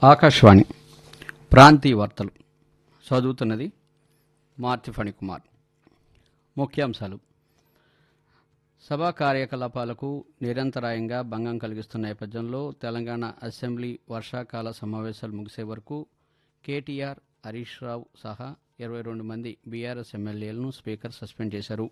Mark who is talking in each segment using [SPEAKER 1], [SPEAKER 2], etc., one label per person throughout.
[SPEAKER 1] ఆకాశవాణి ప్రాంతీయ వార్తలు చదువుతున్నది మార్తి ఫణికుమార్ ముఖ్యాంశాలు సభా కార్యకలాపాలకు నిరంతరాయంగా భంగం కలిగిస్తున్న నేపథ్యంలో తెలంగాణ అసెంబ్లీ వర్షాకాల సమావేశాలు ముగిసే వరకు కేటీఆర్ హరీష్ రావు సహా ఇరవై రెండు మంది బీఆర్ఎస్ ఎమ్మెల్యేలను స్పీకర్ సస్పెండ్ చేశారు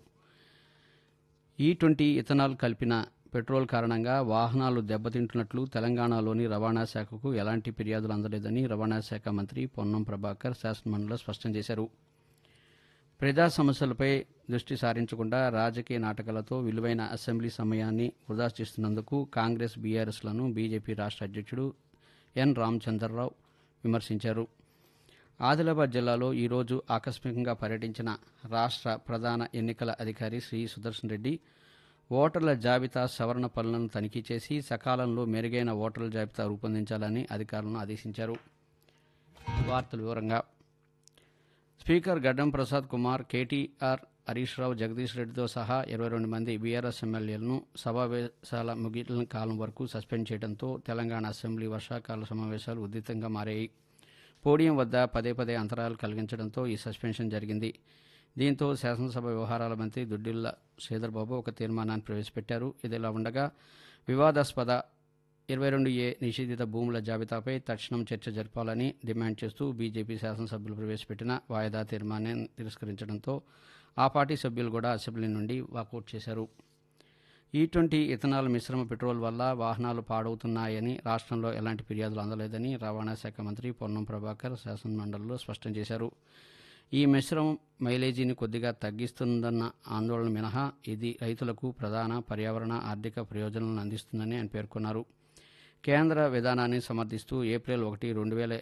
[SPEAKER 1] ఈ ట్వంటీ ఇథనాల్ కలిపిన పెట్రోల్ కారణంగా వాహనాలు దెబ్బతింటున్నట్లు తెలంగాణలోని రవాణా శాఖకు ఎలాంటి ఫిర్యాదులు అందలేదని రవాణా శాఖ మంత్రి పొన్నం ప్రభాకర్ శాసనమండలిలో స్పష్టం చేశారు ప్రజా సమస్యలపై దృష్టి సారించకుండా రాజకీయ నాటకాలతో విలువైన అసెంబ్లీ సమయాన్ని వృధా చేస్తున్నందుకు కాంగ్రెస్ బీఆర్ఎస్లను బీజేపీ రాష్ట్ర అధ్యక్షుడు ఎన్ రామచంద్రరావు విమర్శించారు ఆదిలాబాద్ జిల్లాలో ఈరోజు ఆకస్మికంగా పర్యటించిన రాష్ట్ర ప్రధాన ఎన్నికల అధికారి శ్రీ సుదర్శన్ రెడ్డి ఓటర్ల జాబితా సవరణ పనులను తనిఖీ చేసి సకాలంలో మెరుగైన ఓటర్ల జాబితా రూపొందించాలని అధికారులను ఆదేశించారు వార్తల వివరంగా స్పీకర్ గడ్డం ప్రసాద్ కుమార్ కేటీఆర్ హరీష్ రావు జగదీష్ రెడ్డితో సహా ఇరవై రెండు మంది బీఆర్ఎస్ ఎమ్మెల్యేలను సమావేశాల ముగిలిన కాలం వరకు సస్పెండ్ చేయడంతో తెలంగాణ అసెంబ్లీ వర్షాకాల సమావేశాలు ఉధృతంగా మారాయి పోడియం వద్ద పదే పదే అంతరాయాలు కలిగించడంతో ఈ సస్పెన్షన్ జరిగింది దీంతో శాసనసభ వ్యవహారాల మంత్రి దుడ్డిల్ల శ్రీధర్బాబు ఒక తీర్మానాన్ని ప్రవేశపెట్టారు ఇదిలా ఉండగా వివాదాస్పద ఇరవై రెండు ఏ నిషేధిత భూముల జాబితాపై తక్షణం చర్చ జరపాలని డిమాండ్ చేస్తూ బీజేపీ శాసనసభ్యులు ప్రవేశపెట్టిన వాయిదా తీర్మానాన్ని తిరస్కరించడంతో ఆ పార్టీ సభ్యులు కూడా అసెంబ్లీ నుండి వాకౌట్ చేశారు ఈ ట్వంటీ ఇథనాల్ మిశ్రమ పెట్రోల్ వల్ల వాహనాలు పాడవుతున్నాయని రాష్ట్రంలో ఎలాంటి ఫిర్యాదులు అందలేదని రవాణా శాఖ మంత్రి పొన్నం ప్రభాకర్ శాసనమండలిలో స్పష్టం చేశారు ఈ మిశ్రమం మైలేజీని కొద్దిగా తగ్గిస్తుందన్న ఆందోళన మినహా ఇది రైతులకు ప్రధాన పర్యావరణ ఆర్థిక ప్రయోజనాలను అందిస్తుందని ఆయన పేర్కొన్నారు కేంద్ర విధానాన్ని సమర్థిస్తూ ఏప్రిల్ ఒకటి రెండు వేల